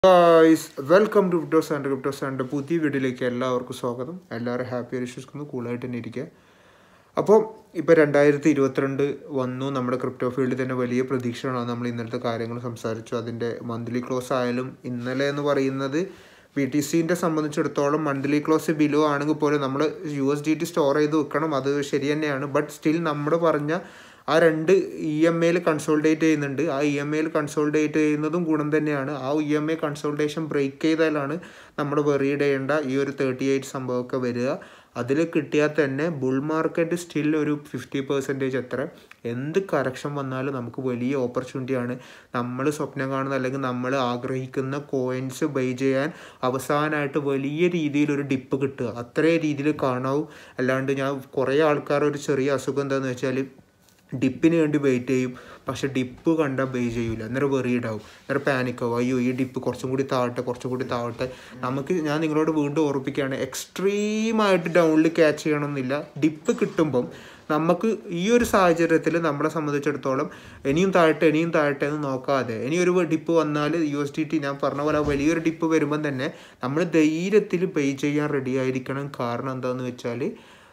guys welcome to crypto sand crypto sand പുതിയ വീഡിയോയിലേക്ക് എല്ലാവർക്കും സ്വാഗതം എല്ലാവരും ഹാപ്പി വിശ്വസിക്കുന്നു കൂളായിട്ട് തന്നെ ഇരിക്കുക അപ്പോൾ ഇപ്പോൾ രണ്ടായിരത്തി ഇരുപത്തിരണ്ട് വന്നു നമ്മുടെ ക്രിപ്റ്റോ ഫീൽഡിൽ തന്നെ വലിയ പ്രതീക്ഷകളാണ് നമ്മൾ ഇന്നലത്തെ കാര്യങ്ങൾ സംസാരിച്ചു അതിൻ്റെ മന്ത്ലി ക്ലോസ് ആയാലും ഇന്നലെ എന്ന് പറയുന്നത് ബി ടി സിൻ്റെ സംബന്ധിച്ചിടത്തോളം മന്ത്ലി ക്ലോസ് ബിലോ ആണെങ്കിൽ പോലും നമ്മൾ U S D T store ചെയ്ത് വെക്കണം അത് ശരി തന്നെയാണ് ബട്ട് സ്റ്റിൽ നമ്മൾ പറഞ്ഞ ആ രണ്ട് ഇ എം ഐയിൽ കൺസോൾഡേറ്റ് ചെയ്യുന്നുണ്ട് ആ ഇ എം ഐയിൽ കൺസോൾഡേറ്റ് ചെയ്യുന്നതും ഗുണം തന്നെയാണ് ആ E M I consultation break ചെയ്താലാണ് നമ്മൾ വെറിയുടെ ചെയ്യേണ്ട ഈ ഒരു തേർട്ടി എയ്റ്റ് സംഭവമൊക്കെ വരിക അതിൽ കിട്ടിയാൽ തന്നെ ബുൾ മാർക്കറ്റ് സ്റ്റിൽ ഒരു ഫിഫ്റ്റി പെർസെൻറ്റേജ് എത്ര എന്ത് കറക്ഷൻ വന്നാലും നമുക്ക് വലിയ ഓപ്പർച്യൂണിറ്റിയാണ് നമ്മൾ സ്വപ്നം കാണുന്ന അല്ലെങ്കിൽ നമ്മൾ ആഗ്രഹിക്കുന്ന കോയിൻസ് ബൈ ചെയ്യാൻ അവസാനമായിട്ട് വലിയ രീതിയിൽ ഒരു ഡിപ്പ് കിട്ടുക അത്രേ രീതിയിൽ കാണാവൂ അല്ലാണ്ട് ഞാൻ കുറേ ആൾക്കാർ ഒരു ചെറിയ അസുഖം എന്താണെന്ന് വെച്ചാൽ ഡിപ്പിന് വേണ്ടി വെയിറ്റ് ചെയ്യും പക്ഷെ ഡിപ്പ് കണ്ടാൽ ബേ ചെയ്യൂല അന്നേരം വെറിയിടാവും അന്നേരം പാനിക്കാവും അയ്യോ ഈ ഡിപ്പ് കുറച്ചും കൂടി താവട്ടെ കുറച്ചും കൂടി താവട്ടെ നമുക്ക് ഞാൻ നിങ്ങളോട് വീണ്ടും ഓർപ്പിക്കുകയാണ് എക്സ്ട്രീമായിട്ട് ഡൗണിൽ ക്യാച്ച് ചെയ്യണമെന്നില്ല ഡിപ്പ് കിട്ടുമ്പം നമുക്ക് ഈ ഒരു സാഹചര്യത്തിൽ നമ്മളെ സംബന്ധിച്ചിടത്തോളം ഇനിയും താഴട്ടെ ഇനിയും താഴട്ടെ എന്ന് നോക്കാതെ ഇനി ഒരു ഡിപ്പ് വന്നാൽ യു എസ് ടി ടി ഞാൻ പറഞ്ഞ പോലെ വലിയൊരു ഡിപ്പ് വരുമ്പം തന്നെ നമ്മൾ ധൈര്യത്തിൽ പേ ചെയ്യാൻ റെഡി ആയിരിക്കണം കാരണം എന്താണെന്ന് വെച്ചാൽ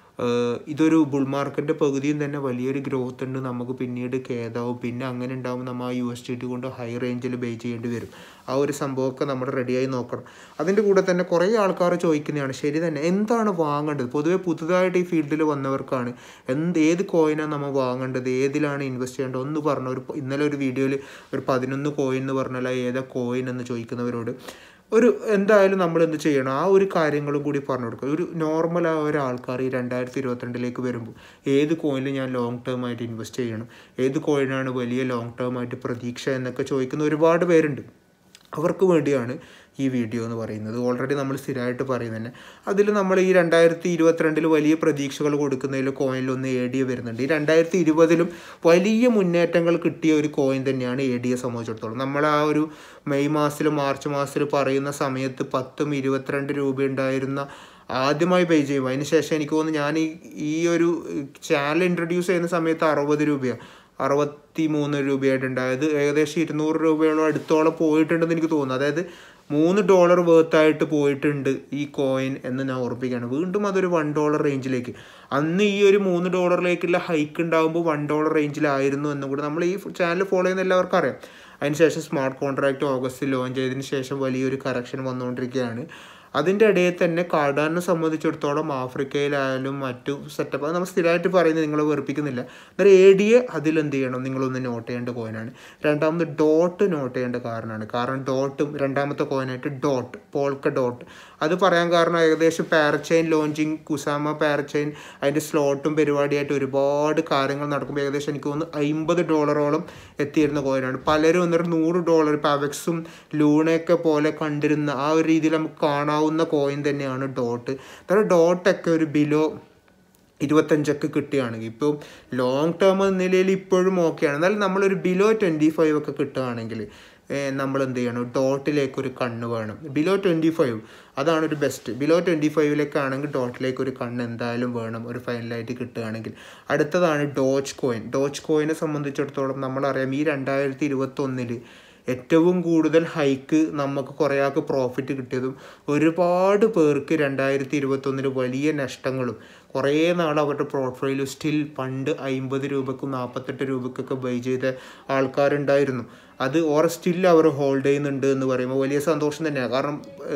ഇതൊരു ബുൾ മാർക്കറ്റിൻ്റെ പകുതിയും തന്നെ വലിയൊരു ഗ്രോത്ത് ഉണ്ട് നമുക്ക് പിന്നീട് കേതാവും പിന്നെ അങ്ങനെ ഉണ്ടാകുമ്പോൾ നമ്മൾ ആ യു എസ് ടി ടി കൊണ്ട് ഹൈ റേഞ്ചിൽ ബേ ചെയ്യേണ്ടി വരും ആ ഒരു സംഭവമൊക്കെ നമ്മൾ റെഡിയായി നോക്കണം അതിൻ്റെ കൂടെ തന്നെ കുറേ ആൾക്കാർ ചോദിക്കുന്നതാണ് ശരി തന്നെ എന്താണ് വാങ്ങേണ്ടത് പൊതുവെ പുതുതായിട്ട് ഈ ഫീൽഡിൽ വന്നവർക്കാണ് എന്ത് ഏത് കോയിനാണ് നമ്മൾ വാങ്ങേണ്ടത് ഏതിലാണ് ഇൻവെസ്റ്റ് ചെയ്യേണ്ടത് ഒന്ന് പറഞ്ഞ ഒരു ഇന്നലെ ഒരു വീഡിയോയിൽ ഒരു പതിനൊന്ന് കോയിൻ എന്ന് പറഞ്ഞാൽ ഏതാ കോയിൻ എന്ന് ചോദിക്കുന്നവരോട് ഒരു എന്തായാലും നമ്മൾ എന്ത് ചെയ്യണം ആ ഒരു കാര്യങ്ങളും കൂടി പറഞ്ഞു കൊടുക്കുക ഒരു നോർമൽ ആ ഒരു ആൾക്കാർ ഈ രണ്ടായിരത്തി ഇരുപത്തിരണ്ടിലേക്ക് വരുമ്പോൾ ഏത് കോയിനിൽ ഞാൻ ലോങ് ടേം ആയിട്ട് ഇൻവെസ്റ്റ് ചെയ്യണം ഏത് കോയിനാണ് വലിയ ലോങ് ടേം ആയിട്ട് പ്രതീക്ഷ എന്നൊക്കെ ചോദിക്കുന്ന ഒരുപാട് പേരുണ്ട് അവർക്ക് വേണ്ടിയാണ് ഈ വീഡിയോ എന്ന് പറയുന്നത് ഓൾറെഡി നമ്മൾ സ്ഥിരമായിട്ട് പറയും തന്നെ അതിൽ നമ്മൾ ഈ രണ്ടായിരത്തി ഇരുപത്തിരണ്ടിൽ വലിയ പ്രതീക്ഷകൾ കൊടുക്കുന്നതിൽ കോയിനിൽ ഒന്ന് എ ഡി എ വരുന്നുണ്ട് ഈ രണ്ടായിരത്തി ഇരുപതിലും വലിയ മുന്നേറ്റങ്ങൾ കിട്ടിയ ഒരു കോയിൻ തന്നെയാണ് എ ഡി എ സംബന്ധിച്ചിടത്തോളം നമ്മൾ ആ ഒരു മെയ് മാസത്തിൽ മാർച്ച് മാസത്തിൽ പറയുന്ന സമയത്ത് പത്തും ഇരുപത്തിരണ്ട് രൂപ ഉണ്ടായിരുന്ന ആദ്യമായി പേ ചെയ്യും അതിന് ശേഷം എനിക്ക് തോന്നുന്നു ഞാൻ ഈ ഈ ഒരു ചാനൽ ഇൻട്രൊഡ്യൂസ് ചെയ്യുന്ന സമയത്ത് അറുപത് രൂപയാണ് അറുപത്തി മൂന്ന് രൂപയായിട്ടുണ്ടായത് ഏകദേശം ഇരുന്നൂറ് രൂപയോളം അടുത്തോളം പോയിട്ടുണ്ടെന്ന് എനിക്ക് തോന്നുന്നു അതായത് മൂന്ന് ഡോളർ വേർത്തായിട്ട് പോയിട്ടുണ്ട് ഈ കോയിൻ എന്ന് ഞാൻ ഓർപ്പിക്കുകയാണ് വീണ്ടും അതൊരു വൺ ഡോളർ റേഞ്ചിലേക്ക് അന്ന് ഈ ഒരു മൂന്ന് ഡോളറിലേക്കുള്ള ഹൈക്ക് ഉണ്ടാകുമ്പോൾ വൺ ഡോളർ റേഞ്ചിലായിരുന്നു എന്നും കൂടെ നമ്മൾ ഈ ചാനൽ ഫോളോ ചെയ്യുന്ന എല്ലാവർക്കും അറിയാം അതിനുശേഷം സ്മാർട്ട് കോൺട്രാക്റ്റ് ഓഗസ്റ്റിൽ ലോഞ്ച് ചെയ്തതിന് ശേഷം വലിയൊരു കറക്ഷൻ വന്നുകൊണ്ടിരിക്കുകയാണ് അതിൻ്റെ ഇടയിൽ തന്നെ കാർഡാനെ സംബന്ധിച്ചിടത്തോളം ആഫ്രിക്കയിലായാലും മറ്റു സെറ്റപ്പ് അത് നമ്മൾ സ്ഥിരമായിട്ട് പറയുന്നത് നിങ്ങളെ വെറുപ്പിക്കുന്നില്ല അന്നേരം എ ഡി എ അതിലെന്ത് ചെയ്യണം നിങ്ങളൊന്ന് നോട്ട് ചെയ്യേണ്ട കോയിനാണ് രണ്ടാമത് ഡോട്ട് നോട്ട് ചെയ്യേണ്ട കാരണമാണ് കാരണം ഡോട്ടും രണ്ടാമത്തെ കോയിനായിട്ട് ഡോട്ട് പോൾക്ക ഡോട്ട് അത് പറയാൻ കാരണം ഏകദേശം പാരച്ചൈൻ ലോഞ്ചിങ് കുസാമ പാരച്ചൈൻ അതിൻ്റെ സ്ലോട്ടും പരിപാടിയായിട്ട് ഒരുപാട് കാര്യങ്ങൾ നടക്കുമ്പോൾ ഏകദേശം എനിക്ക് തോന്നുന്നു അമ്പത് ഡോളറോളം എത്തിയിരുന്ന കോയിനാണ് പലരും അന്നേരം നൂറ് ഡോളർ ഇപ്പോൾ അവക്സും ലൂണയൊക്കെ പോലെ കണ്ടിരുന്ന ആ ഒരു രീതിയിൽ നമുക്ക് കാണാവുന്ന കോയിൻ തന്നെയാണ് ഡോട്ട് അന്നേരം ഡോട്ടൊക്കെ ഒരു ബിലോ ഇരുപത്തഞ്ചൊക്കെ കിട്ടുകയാണെങ്കിൽ ഇപ്പോൾ ലോങ് ടേം എന്ന നിലയിൽ ഇപ്പോഴും ഓക്കെയാണ് എന്നാൽ നമ്മളൊരു ബിലോ ട്വൻറ്റി ഫൈവ് ഒക്കെ കിട്ടുകയാണെങ്കിൽ നമ്മൾ എന്ത് ചെയ്യണം ഡോട്ടിലേക്ക് ഒരു കണ്ണ് വേണം ബിലോ ട്വൻറ്റി ഫൈവ് അതാണ് ഒരു ബെസ്റ്റ് ബിലോ ട്വൻറ്റി ഫൈവിലേക്കാണെങ്കിൽ ഡോട്ടിലേക്ക് ഒരു കണ്ണ് എന്തായാലും വേണം ഒരു ഫൈനലായിട്ട് കിട്ടുകയാണെങ്കിൽ അടുത്തതാണ് ഡോച്ച് കോയിൻ ഡോച്ച് കോയിനെ സംബന്ധിച്ചിടത്തോളം നമ്മളറിയാം ഈ രണ്ടായിരത്തി ഇരുപത്തൊന്നിൽ ഏറ്റവും കൂടുതൽ ഹൈക്ക് നമുക്ക് കുറേ ആൾക്ക് പ്രോഫിറ്റ് കിട്ടിയതും ഒരുപാട് പേർക്ക് രണ്ടായിരത്തി ഇരുപത്തൊന്നിൽ വലിയ നഷ്ടങ്ങളും കുറേ നാൾ അവരുടെ പ്രൊഫൈൽ സ്റ്റിൽ പണ്ട് അമ്പത് രൂപക്കും നാൽപ്പത്തെട്ട് രൂപക്കൊക്കെ ബൈ ചെയ്ത ആൾക്കാരുണ്ടായിരുന്നു അത് ഓർ സ്റ്റിൽ അവർ ഹോൾഡ് ചെയ്യുന്നുണ്ട് എന്ന് പറയുമ്പോൾ വലിയ സന്തോഷം തന്നെയാണ് കാരണം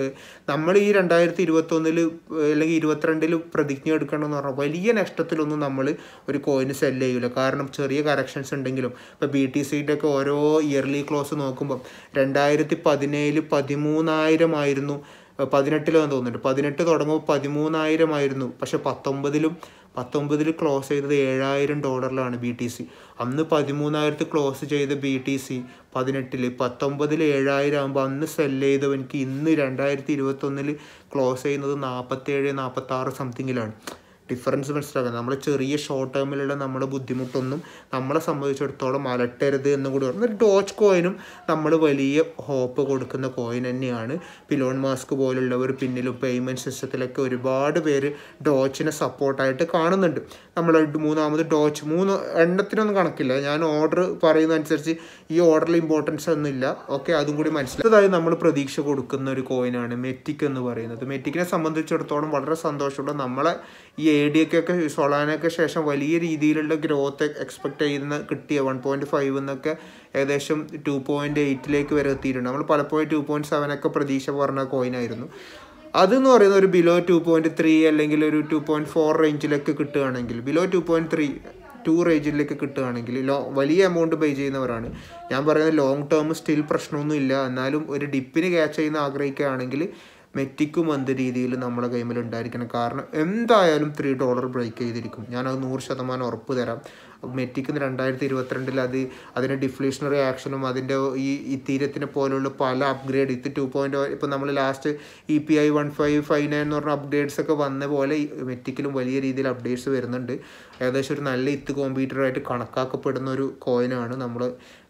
നമ്മൾ ഈ രണ്ടായിരത്തി ഇരുപത്തൊന്നിൽ അല്ലെങ്കിൽ ഇരുപത്തിരണ്ടിൽ പ്രതിജ്ഞ എടുക്കണമെന്ന് പറഞ്ഞാൽ വലിയ നഷ്ടത്തിലൊന്നും നമ്മൾ ഒരു കോയിന് സെല്ല് ചെയ്യില്ല കാരണം ചെറിയ കറക്ഷൻസ് ഉണ്ടെങ്കിലും ഇപ്പോൾ ബി ടി സിയുടെ ഒക്കെ ഓരോ ഇയർലി ക്ലോസ് നോക്കുമ്പം രണ്ടായിരത്തി പതിനേഴിൽ പതിമൂന്നായിരം ആയിരുന്നു പതിനെട്ടിലാന്ന് തോന്നുന്നുണ്ട് പതിനെട്ട് തുടങ്ങുമ്പോൾ പതിമൂന്നായിരം ആയിരുന്നു പക്ഷെ പത്തൊമ്പതിലും പത്തൊമ്പതിൽ ക്ലോസ് ചെയ്തത് ഏഴായിരം ഡോളറിലാണ് ബി ടി സി അന്ന് പതിമൂന്നായിരത്ത് ക്ലോസ് ചെയ്ത ബി ടി സി പതിനെട്ടിൽ പത്തൊമ്പതിൽ ഏഴായിരം ആകുമ്പോൾ അന്ന് സെല്ല് ചെയ്തവനിക്ക് ഇന്ന് രണ്ടായിരത്തി ഇരുപത്തൊന്നിൽ ക്ലോസ് ചെയ്യുന്നത് നാൽപ്പത്തേഴ് നാൽപ്പത്താറ് സംതിങ്ങിലാണ് ഡിഫറൻസ് മനസ്സിലാക്കുക നമ്മൾ ചെറിയ ഷോർട്ട് ടേമിലുള്ള നമ്മുടെ ബുദ്ധിമുട്ടൊന്നും നമ്മളെ സംബന്ധിച്ചിടത്തോളം അലട്ടരുത് എന്ന് കൂടി പറഞ്ഞു ഒരു ഡോച്ച് കോയിനും നമ്മൾ വലിയ ഹോപ്പ് കൊടുക്കുന്ന കോയിൻ തന്നെയാണ് പിലോൺ മാസ്ക് പോലുള്ളവർ പിന്നിലും പേയ്മെൻറ്റ് സിസ്റ്റത്തിലൊക്കെ ഒരുപാട് പേര് ഡോച്ചിനെ സപ്പോർട്ടായിട്ട് കാണുന്നുണ്ട് നമ്മൾ മൂന്നാമത് ഡോച്ച് മൂന്ന് എണ്ണത്തിനൊന്നും കണക്കില്ല ഞാൻ ഓർഡർ പറയുന്നതനുസരിച്ച് ഈ ഓർഡറിൽ ഇമ്പോർട്ടൻസ് ഒന്നുമില്ല ഓക്കെ അതും കൂടി മനസ്സിലായി നമ്മൾ പ്രതീക്ഷ കൊടുക്കുന്ന ഒരു കോയിനാണ് മെറ്റിക് എന്ന് പറയുന്നത് മെറ്റിക്കിനെ സംബന്ധിച്ചിടത്തോളം വളരെ സന്തോഷമുള്ള നമ്മളെ ഈ എ ഡി ഒക്കെ സൊളാനൊക്കെ ശേഷം വലിയ രീതിയിലുള്ള ഗ്രോത്ത് എക്സ്പെക്ട് ചെയ്യുന്ന കിട്ടിയ വൺ പോയിൻറ്റ് ഫൈവ് എന്നൊക്കെ ഏകദേശം ടു പോയിൻറ്റ് എയ്റ്റിലേക്ക് വരെ എത്തിയിട്ടുണ്ട് നമ്മൾ പലപ്പോഴും ടു പോയിൻറ്റ് സെവൻ ഒക്കെ പ്രതീക്ഷ പറഞ്ഞ കോയിനായിരുന്നു അതെന്ന് പറയുന്ന ഒരു ബിലോ ടു പോയിൻറ്റ് ത്രീ അല്ലെങ്കിൽ ഒരു ടു പോയിൻറ്റ് ഫോർ റേഞ്ചിലൊക്കെ കിട്ടുകയാണെങ്കിൽ below two point three two റേഞ്ചിലേക്ക് കിട്ടുകയാണെങ്കിൽ ലോ വലിയ എമൗണ്ട് പേ ചെയ്യുന്നവരാണ് ഞാൻ പറയുന്നത് ലോങ് ടേം സ്റ്റിൽ പ്രശ്നമൊന്നും ഇല്ല എന്നാലും ഒരു ഡിപ്പിന് ക്യാച്ച് ചെയ്യുന്ന ആഗ്രഹിക്കുകയാണെങ്കിൽ മെറ്റിക്കും എന്ത് രീതിയിൽ നമ്മളെ കൈമിൽ ഉണ്ടായിരിക്കണം കാരണം എന്തായാലും ത്രീ ഡോളർ ബ്രേക്ക് ചെയ്തിരിക്കും ഞാനത് നൂറ് ശതമാനം ഉറപ്പ് തരാം മെറ്റിക്ക് രണ്ടായിരത്തി ഇരുപത്തിരണ്ടിൽ അത് അതിൻ്റെ ഡിഫ്ലേഷണറി ആക്ഷനും അതിൻ്റെ ഈ ഇത്തീരത്തിനെ പോലുള്ള പല അപ്ഗ്രേഡ് ഇത് ടു പോയിൻറ്റ് ഇപ്പോൾ നമ്മൾ last E P I one five five nine എന്ന് പറഞ്ഞ അപ്ഡേറ്റ്സ് ഒക്കെ വന്ന പോലെ മെറ്റിക്കിലും വലിയ രീതിയിൽ അപ്ഡേറ്റ്സ് വരുന്നുണ്ട് ഏകദേശം ഒരു നല്ല ഇത്ത് കോമ്പീറ്ററായിട്ട് കണക്കാക്കപ്പെടുന്ന ഒരു കോയിനാണ് നമ്മൾ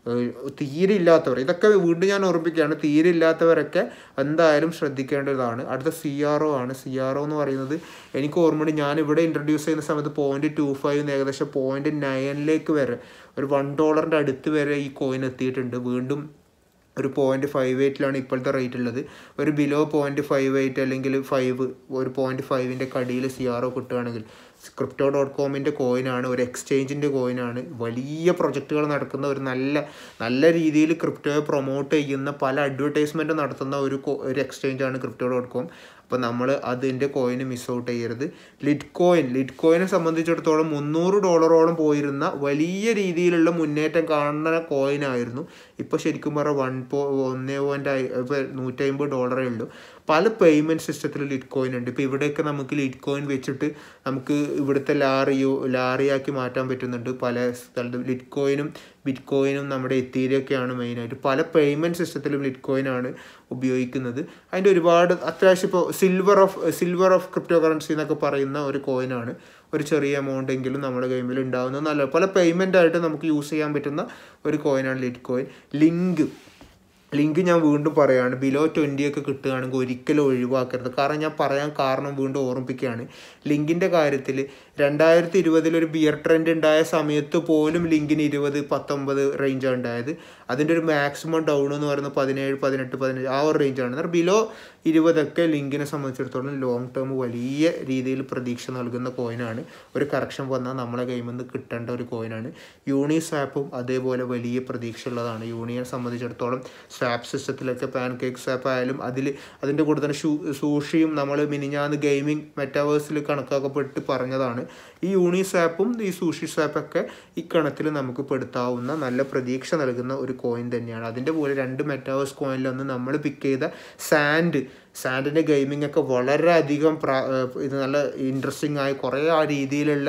തീരെ ഇല്ലാത്തവർ ഇതൊക്കെ വീണ്ടും ഞാൻ ഓർമ്മിക്കുകയാണ് തീരെ ഇല്ലാത്തവരൊക്കെ എന്തായാലും ശ്രദ്ധിക്കേണ്ടതാണ് അടുത്ത സി ആർ ഒ ആണ് സി ആർ ഒ എന്ന് പറയുന്നത് എനിക്ക് ഓർമ്മയുണ്ട് ഞാൻ ഇവിടെ ഇൻട്രൊഡ്യൂസ് ചെയ്യുന്ന സമയത്ത് പോയിന്റ് ടു ഫൈവ് ഏകദേശം പോയിന്റ് നയനിലേക്ക് വരെ ഒരു വൺ ഡോളറിൻ്റെ അടുത്ത് വരെ ഈ കോയിൻ എത്തിയിട്ടുണ്ട് വീണ്ടും ഒരു പോയിന്റ് ഫൈവ് എയ്റ്റിലാണ് ഇപ്പോഴത്തെ റേറ്റ് ഉള്ളത് ഒരു ബിലോ പോയിന്റ് ഫൈവ് എയ്റ്റ് അല്ലെങ്കിൽ ഫൈവ് ഒരു പോയിന്റ് ഫൈവിൻ്റെ കടിയിൽ സി ആർ ഒ കിട്ടുകയാണെങ്കിൽ ക്രിപ്റ്റോ ഡോട്ട് കോമിൻ്റെ കോയിനാണ് ഒരു എക്സ്ചേഞ്ചിൻ്റെ കോയിനാണ് വലിയ പ്രൊജക്റ്റുകൾ നടക്കുന്ന ഒരു നല്ല നല്ല രീതിയിൽ ക്രിപ്റ്റോയെ പ്രൊമോട്ട് ചെയ്യുന്ന പല അഡ്വർടൈസ്മെൻറ്റ് നടത്തുന്ന ഒരു ഒരു എക്സ്ചേഞ്ചാണ് ക്രിപ്റ്റോ ഡോട്ട് കോം അപ്പോൾ നമ്മൾ അതിൻ്റെ കോയിന് മിസ് ഔട്ട് ചെയ്യരുത് ലിറ്റ് കോയിൻ ലിറ്റ് കോയിനെ സംബന്ധിച്ചിടത്തോളം മുന്നൂറ് ഡോളറോളം പോയിരുന്ന വലിയ രീതിയിലുള്ള മുന്നേറ്റം കാണുന്ന കോയിനായിരുന്നു ഇപ്പോൾ ശരിക്കും പറഞ്ഞാൽ വൺ പോ ഒന്നേ പോയിൻ്റ് ഇപ്പോൾ നൂറ്റമ്പത് ഡോളറേ ഉള്ളൂ പല പേയ്മെൻറ്റ് സിസ്റ്റത്തിൽ ലിറ്റ് കോയിൻ ഉണ്ട് ഇപ്പോൾ ഇവിടെയൊക്കെ നമുക്ക് ലിറ്റ് കോയിൻ വെച്ചിട്ട് നമുക്ക് ഇവിടുത്തെ ലാറിയോ ലാറിയാക്കി മാറ്റാൻ പറ്റുന്നുണ്ട് പല സ്ഥലത്തും ലിറ്റ് കോയിനും ബിറ്റ് കോയിനും നമ്മുടെ എത്തീരിയൊക്കെയാണ് മെയിനായിട്ട് പല പേയ്മെൻറ്റ് സിസ്റ്റത്തിലും ലിറ്റ് കോയിനാണ് ഉപയോഗിക്കുന്നത് അതിൻ്റെ ഒരുപാട് അത്യാവശ്യം ഇപ്പോൾ silver of silver of cryptocurrency എന്നൊക്കെ പറയുന്ന ഒരു കോയിനാണ് ഒരു ചെറിയ എമൗണ്ട് എങ്കിലും നമ്മുടെ ഗെയിമിൽ ഉണ്ടാകുന്നത് നല്ല പല പേയ്മെൻ്റ് ആയിട്ട് നമുക്ക് യൂസ് ചെയ്യാൻ പറ്റുന്ന ഒരു കോയിനാണ് ലിറ്റ് കോയിൻ ലിങ്ക് ലിങ്ക് ഞാൻ വീണ്ടും പറയുകയാണ് ബിലോ ട്വൻറ്റി ഒക്കെ കിട്ടുകയാണെങ്കിൽ ഒരിക്കലും ഒഴിവാക്കരുത് കാരണം ഞാൻ പറയാൻ കാരണം വീണ്ടും ഓർമ്മിപ്പിക്കുകയാണ് ലിങ്കിൻ്റെ കാര്യത്തിൽ രണ്ടായിരത്തി ഇരുപതിൽ ഒരു ബിയർ ട്രെൻഡ് ഉണ്ടായ സമയത്ത് പോലും ലിങ്കിന് ഇരുപത് പത്തൊമ്പത് റേഞ്ചാണ് ഉണ്ടായത് അതിൻ്റെ ഒരു മാക്സിമം ഡൗൺ എന്ന് പറയുന്നത് പതിനേഴ് പതിനെട്ട് പതിനഞ്ച് ആ ഒരു റേഞ്ചാണ് എന്നാൽ ബിലോ ഇരുപതൊക്കെ ലിങ്കിനെ സംബന്ധിച്ചിടത്തോളം ലോങ് ടേം വലിയ രീതിയിൽ പ്രതീക്ഷ നൽകുന്ന കോയിനാണ് ഒരു കറക്ഷൻ വന്നാൽ നമ്മളെ കയ്യിൽ നിന്ന് കിട്ടേണ്ട ഒരു കോയിനാണ് യൂണിസ്വാപ്പും അതേപോലെ വലിയ പ്രതീക്ഷ ഉള്ളതാണ് യൂണിയനെ സംബന്ധിച്ചിടത്തോളം സ്വാപ്പ് സിസ്റ്റത്തിലൊക്കെ പാൻ കേക്ക് സ്വാപ്പ് ആയാലും അതിൽ അതിൻ്റെ കൂടെ തന്നെ ഷൂ സൂഷിയും നമ്മൾ മിനിഞ്ഞാന്ന് ഗെയിമിംഗ് മെറ്റാവേഴ്സിൽ കണക്കാക്കപ്പെട്ട് പറഞ്ഞതാണ് ഈ യൂണി സ്വാപ്പും ഈ സൂഷി സ്വാപ്പൊക്കെ ഈ കണത്തിൽ നമുക്ക് പെടുത്താവുന്ന നല്ല പ്രതീക്ഷ നൽകുന്ന ഒരു കോയിൻ തന്നെയാണ് അതിൻ്റെ പോലെ രണ്ട് മെറ്റാവേഴ്സ് കോയിനിലൊന്ന് നമ്മൾ പിക്ക് ചെയ്ത സാൻഡ് സാൻഡിൻ്റെ ഗെയിമിംഗ് ഒക്കെ വളരെയധികം പ്രാ ഇത് നല്ല ഇൻട്രസ്റ്റിംഗ് ആയി കുറേ ആ രീതിയിലുള്ള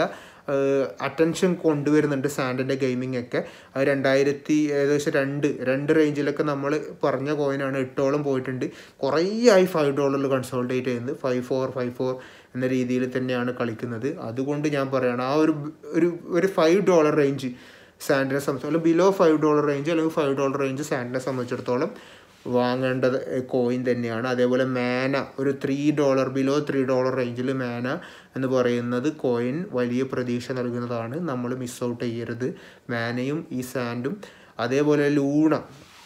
അറ്റൻഷൻ കൊണ്ടുവരുന്നുണ്ട് സാൻഡിൻ്റെ ഗെയിമിംഗ് ഒക്കെ അത് രണ്ടായിരത്തി ഏകദേശം രണ്ട് രണ്ട് റേഞ്ചിലൊക്കെ നമ്മൾ പറഞ്ഞ കോയിനാണ് എട്ടോളം പോയിട്ടുണ്ട് കുറേ ആയി ഫൈവ് ഡോളറിൽ കൺസോൾട്ടേറ്റ് ചെയ്യുന്നത് ഫൈവ് ഫോർ ഫൈവ് ഫോർ എന്ന രീതിയിൽ തന്നെയാണ് കളിക്കുന്നത് അതുകൊണ്ട് ഞാൻ പറയുകയാണ് ആ ഒരു ഒരു ഒരു ഫൈവ് ഡോളർ റേഞ്ച് സാൻഡിനെ സംബന്ധിച്ചിടത്തോളം ബിലോ ഫൈവ് ഡോളർ റേഞ്ച് അല്ലെങ്കിൽ ഫൈവ് ഡോളർ റേഞ്ച് സാൻഡിനെ സംബന്ധിച്ചിടത്തോളം വാങ്ങേണ്ടത് കോയിൻ തന്നെയാണ് അതേപോലെ മാന ഒരു three dollar below three dollar റേഞ്ചിൽ മാന എന്ന് പറയുന്നത് കോയിൻ വലിയ പ്രതീക്ഷ നൽകുന്നതാണ് നമ്മൾ മിസ് ഔട്ട് ചെയ്യരുത് മാനയും ഈ സാൻഡും അതേപോലെ ലൂണ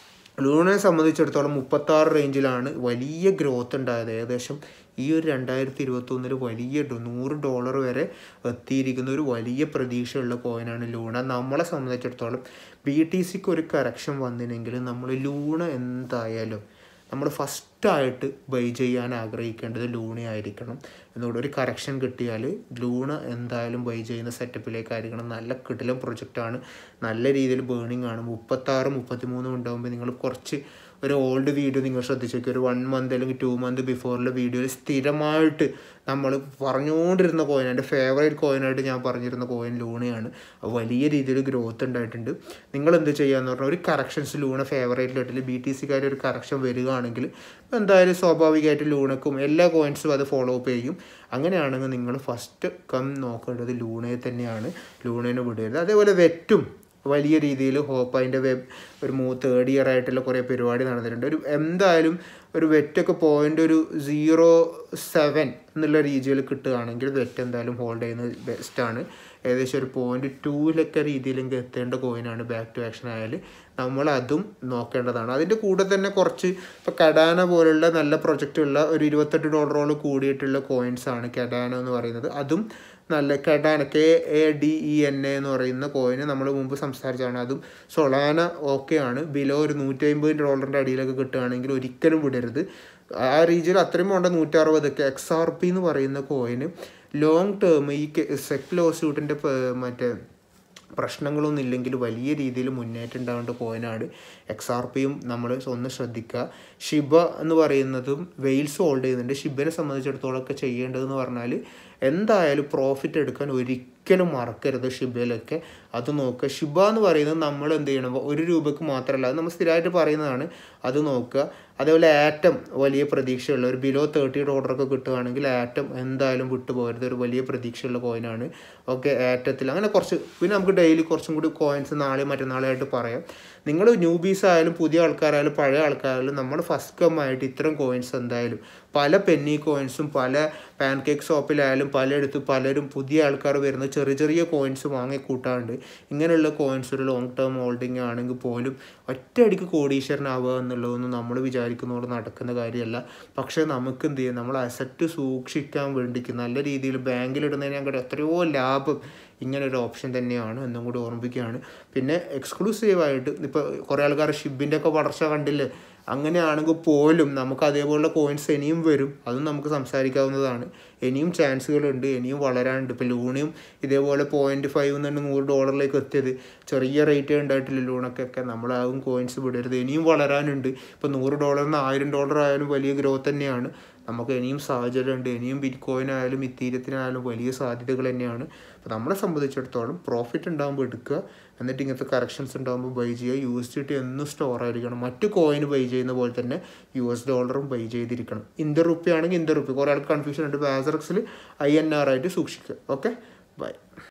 ലൂണയെ സംബന്ധിച്ചിടത്തോളം മുപ്പത്താറ് റേഞ്ചിലാണ് വലിയ ഗ്രോത്ത് ഉണ്ടായത് ഏകദേശം ഈ ഒരു രണ്ടായിരത്തി ഇരുപത്തൊന്നിൽ വലിയ നൂറ് ഡോളർ വരെ എത്തിയിരിക്കുന്ന ഒരു വലിയ പ്രതീക്ഷയുള്ള കോയിനാണ് ലൂണ നമ്മളെ സംബന്ധിച്ചിടത്തോളം ബി ടി സിക്ക് ഒരു കറക്ഷൻ വന്നില്ലെങ്കിൽ നമ്മൾ ലൂണ എന്തായാലും നമ്മൾ ഫസ്റ്റായിട്ട് ബൈ ചെയ്യാൻ ആഗ്രഹിക്കേണ്ടത് ലൂണയായിരിക്കണം എന്നുകൂടെ ഒരു കറക്ഷൻ കിട്ടിയാൽ ലൂണ എന്തായാലും ബൈ ചെയ്യുന്ന സെറ്റപ്പിലേക്കായിരിക്കണം നല്ല കിടിലം പ്രൊജക്റ്റാണ് നല്ല രീതിയിൽ ബേണിംഗ് ആണ് മുപ്പത്താറ് മുപ്പത്തിമൂന്നും ഉണ്ടാകുമ്പോൾ നിങ്ങൾ കുറച്ച് ഒരു ഓൾഡ് വീഡിയോ നിങ്ങൾ ശ്രദ്ധിച്ചേക്കും ഒരു വൺ മന്ത് അല്ലെങ്കിൽ ടു മന്ത് ബിഫോറിലെ വീഡിയോയിൽ സ്ഥിരമായിട്ട് നമ്മൾ പറഞ്ഞുകൊണ്ടിരുന്ന കോയിൻ എൻ്റെ ഫേവറേറ്റ് കോയിനായിട്ട് ഞാൻ പറഞ്ഞിരുന്ന കോയിൻ ലൂണയാണ് അത് വലിയ രീതിയിൽ ഗ്രോത്ത് ഉണ്ടായിട്ടുണ്ട് നിങ്ങൾ എന്ത് ചെയ്യാന്ന് പറഞ്ഞാൽ ഒരു കറക്ഷൻസ് ലൂണ ഫേവറേറ്റ് ലെട്ടിൽ ബി ടി സിക്കാർ ഒരു കറക്ഷൻ വരികയാണെങ്കിൽ എന്തായാലും സ്വാഭാവികമായിട്ട് ലൂണക്കും എല്ലാ കോയിൻസും അത് ഫോളോ അപ്പ് ചെയ്യും അങ്ങനെയാണെങ്കിൽ നിങ്ങൾ ഫസ്റ്റ് കം നോക്കേണ്ടത് ലൂണയെ തന്നെയാണ് ലൂണേനെ വിടരുത് അതേപോലെ വെറ്റും വലിയ രീതിയിൽ ഹോപ്പ് അതിൻ്റെ വെബ് ഒരു മൂ തേർഡ് ഇയർ ആയിട്ടുള്ള കുറേ പരിപാടി നടന്നിട്ടുണ്ട് ഒരു എന്തായാലും ഒരു വെറ്റൊക്കെ പോയിൻ്റ് ഒരു സീറോ സെവൻ എന്നുള്ള രീതിയിൽ കിട്ടുകയാണെങ്കിൽ വെറ്റ് എന്തായാലും ഹോൾഡ് ചെയ്യുന്നത് ബെസ്റ്റാണ് ഏകദേശം ഒരു പോയിൻറ്റ് ടൂലൊക്കെ രീതിയിലെങ്കിൽ എത്തേണ്ട കോയിനാണ് ബാക്ക് ടു ആക്ഷൻ ആയാൽ നമ്മൾ അതും നോക്കേണ്ടതാണ് അതിൻ്റെ കൂടെ തന്നെ കുറച്ച് ഇപ്പോൾ കഡാന പോലുള്ള നല്ല പ്രൊജക്റ്റുള്ള ഒരു ഇരുപത്തെട്ട് ഡോളറോളം കൂടിയിട്ടുള്ള കോയിൻസ് ആണ് കഡാന എന്ന് പറയുന്നത് അതും നല്ല Kadena K A D E N A എന്ന് പറയുന്ന കോയിന് നമ്മൾ മുമ്പ് സംസാരിച്ചാണ് അതും സൊളാന ഓക്കെയാണ് ബിലോ ഒരു നൂറ്റി അമ്പത് ഡോളറിൻ്റെ അടിയിലൊക്കെ കിട്ടുകയാണെങ്കിൽ ഒരിക്കലും വിടരുത് ആ രീതിയിൽ അത്രയും വേണ്ട നൂറ്ററുപതൊക്കെ എക്സ് ആർ പി എന്ന് പറയുന്ന കോയിന് ലോങ് ടേം ഈ സെക് ലോ സ്യൂട്ടിൻ്റെ മറ്റേ പ്രശ്നങ്ങളൊന്നും ഇല്ലെങ്കിൽ വലിയ രീതിയിൽ മുന്നേറ്റം ഉണ്ടാവേണ്ട കോയിനാണ് എക്സ് ആർ പിയും നമ്മൾ ഒന്ന് ശ്രദ്ധിക്കുക ഷിബ എന്ന് പറയുന്നതും വെയിൽസ് ഹോൾഡ് ചെയ്യുന്നുണ്ട് ഷിബനെ സംബന്ധിച്ചിടത്തോളം ഒക്കെ ചെയ്യേണ്ടതെന്ന് പറഞ്ഞാൽ എന്തായാലും പ്രോഫിറ്റ് എടുക്കാൻ ഒരിക്കലും മറക്കരുത് ഷിബയിലൊക്കെ അത് നോക്കുക ഷിബ എന്ന് പറയുന്നത് നമ്മൾ എന്ത് ചെയ്യണം ഒരു രൂപയ്ക്ക് മാത്രമല്ല അത് നമ്മൾ സ്ഥിരമായിട്ട് പറയുന്നതാണ് അത് നോക്കുക അതേപോലെ ആറ്റം വലിയ പ്രതീക്ഷയുള്ള ഒരു ബിലോ തേർട്ടി ഡോളറൊക്കെ കിട്ടുകയാണെങ്കിൽ ആറ്റം എന്തായാലും വിട്ടുപോകരുത് ഒരു വലിയ പ്രതീക്ഷയുള്ള കോയിനാണ് ഓക്കെ ആറ്റത്തിൽ അങ്ങനെ കുറച്ച് പിന്നെ നമുക്ക് ഡെയിലി കുറച്ചും കൂടി കോയിൻസ് നാളെ മറ്റന്നാളായിട്ട് പറയാം നിങ്ങൾ ന്യൂബീസ് ആയാലും പുതിയ ആൾക്കാരായാലും പഴയ ആൾക്കാരായാലും നമ്മൾ ഫസ്റ്റ് കം ആയിട്ട് ഇത്തരം കോയിൻസ് എന്തായാലും പല പെന്നി കോയിൻസും പല പാൻ കേക്ക് ഷോപ്പിലായാലും പലയിടത്തും പലരും പുതിയ ആൾക്കാർ വരുന്ന ചെറിയ ചെറിയ കോയിൻസ് വാങ്ങിക്കൂട്ടാണ്ട് ഇങ്ങനെയുള്ള കോയിൻസ് ഒരു ലോങ് ടേം ഹോൾഡിംഗ് ആണെങ്കിൽ പോലും ഒറ്റയടിക്ക് കോടീശ്വരനാവുക എന്നുള്ളതൊന്നും നമ്മൾ വിചാരിക്കുന്നതോട് നടക്കുന്ന കാര്യമല്ല പക്ഷേ നമുക്ക് എന്ത് ചെയ്യാം നമ്മൾ അസറ്റ് സൂക്ഷിക്കാൻ വേണ്ടിക്ക് നല്ല രീതിയിൽ ബാങ്കിലിടുന്നതിനേക്കാൾ എത്രയോ ലാഭം ഇങ്ങനെ ഒരു ഓപ്ഷൻ തന്നെയാണ് എന്നും കൂടി ഓർമ്മിപ്പിക്കുകയാണ് പിന്നെ എക്സ്ക്ലൂസീവായിട്ട് ഇപ്പോൾ കുറേ ആൾക്കാർ ഷിബിൻ്റെ ഒക്കെ വളർച്ച കണ്ടില്ലേ അങ്ങനെയാണെങ്കിൽ പോലും നമുക്ക് അതേപോലുള്ള കോയിൻസ് ഇനിയും വരും അതും നമുക്ക് സംസാരിക്കാവുന്നതാണ് ഇനിയും ചാൻസുകളുണ്ട് ഇനിയും വളരാനുണ്ട് ഇപ്പോൾ ലൂണിയും ഇതേപോലെ പോയിൻറ്റ് ഫൈവ് തന്നെ നൂറ് ഡോളറിലേക്ക് എത്തിയത് ചെറിയ റേറ്റ് ഉണ്ടായിട്ടില്ല ലൂണൊക്കെ നമ്മളാകും കോയിൻസ് വിടരുത് ഇനിയും വളരാനുണ്ട് ഇപ്പോൾ നൂറ് ഡോളറിന് ആയിരം ഡോളർ ആയാലും വലിയ ഗ്രോത്ത് തന്നെയാണ് നമുക്ക് ഇനിയും സാഹചര്യമുണ്ട് ഇനിയും ബിറ്റ് കോയിൻ ആയാലും ഇത്തീരത്തിനായാലും വലിയ സാധ്യതകൾ തന്നെയാണ് അപ്പോൾ നമ്മളെ സംബന്ധിച്ചിടത്തോളം പ്രോഫിറ്റ് ഉണ്ടാകുമ്പോൾ എടുക്കുക എന്നിട്ട് ഇങ്ങനത്തെ കറക്ഷൻസ് ഉണ്ടാകുമ്പോൾ ബൈ ചെയ്യുക യു എസ് ഡി ടി എന്നും സ്റ്റോർ ആയിരിക്കണം മറ്റു കോയിൻ ബൈ ചെയ്യുന്ന പോലെ തന്നെ യു എസ് ഡോളറും ബൈ ചെയ്തിരിക്കണം ഇന്ത്യ റുപ്പി ആണെങ്കിൽ ഇന്ത്യ റുപ്പി കുറേ ആൾക്ക് കൺഫ്യൂഷൻ ഉണ്ട് ബാസറക്സിൽ ഐ എൻ ആർ ആയിട്ട് സൂക്ഷിക്കുക ഓക്കെ ബൈ